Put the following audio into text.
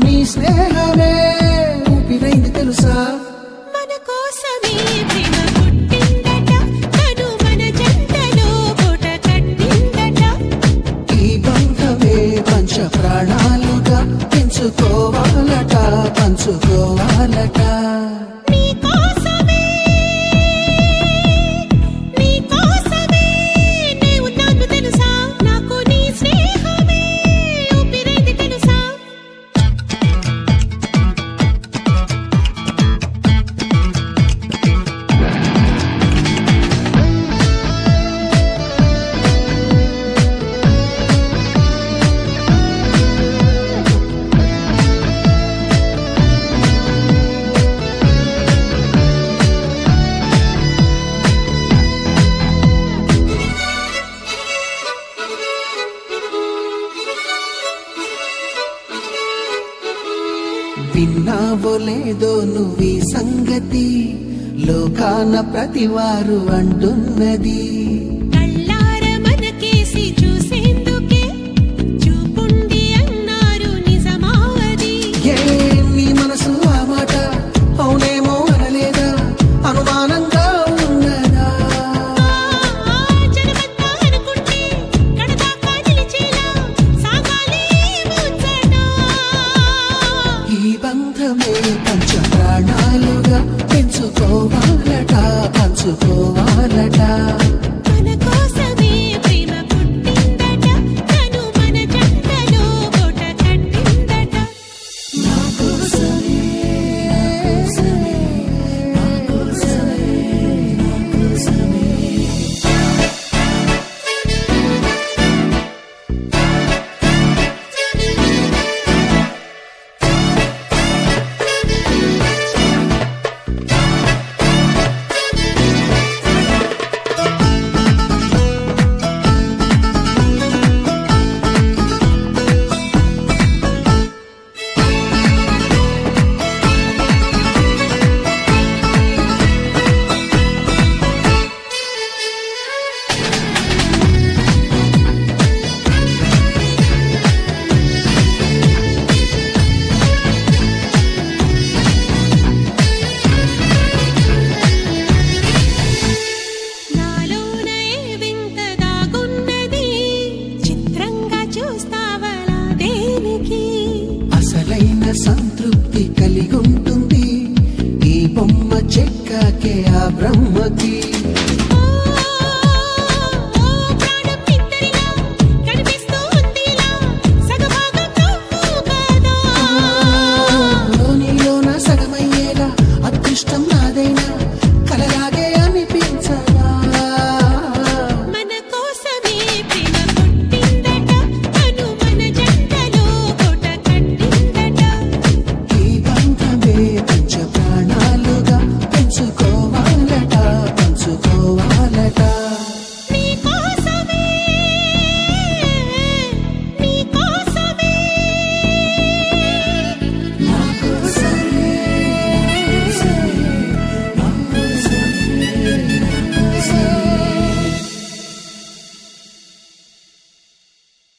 నీ స్నేహమే ఊపిరైంది తెలుసా మన కోసమే ప్రేమ పుట్టిందట తను మన జంటలో పూట కట్టిందట ఈ బంధమే పంచ ప్రాణాలుగా పెంచుకోవాలట పంచుకోవాలట నీ కోసమే నీ కోసమే నే ఉన్నాను తెలుసా నాకు నీ స్నేహమే ఊపిరైంది తెలుసా విన్నావో లేదో నువ్వీ సంగతి లోకాన ప్రతివారు అంటున్నది కళ్ళార మనకేసి చూసేందుకే చూపుంది అన్నారు నిజమావది ఏ నీ మనసు ఆ మాట అవునేమో అనలేదా అనుమానంగా ఉన్నదా ఆ జనమంతా అనుకుంటే కడదాకా నిలిచేలా సాగాలి ముచ్చట ఈ బంధమే పంచ ప్రాణాలుగా పెంచుకోవాలట పంచుకోవాలట మన కోసమే ప్రేమ పుట్టిందట తను మన జంటలో కోట కట్టిందట నాలోన ఏ వింత దాగున్నది చిత్రంగా చూస్తావలా దేనికి అసలైన సంతృప్తి కలిగుంటుంది ఈ బొమ్మ చెక్కకే ఆ బ్రహ్మకి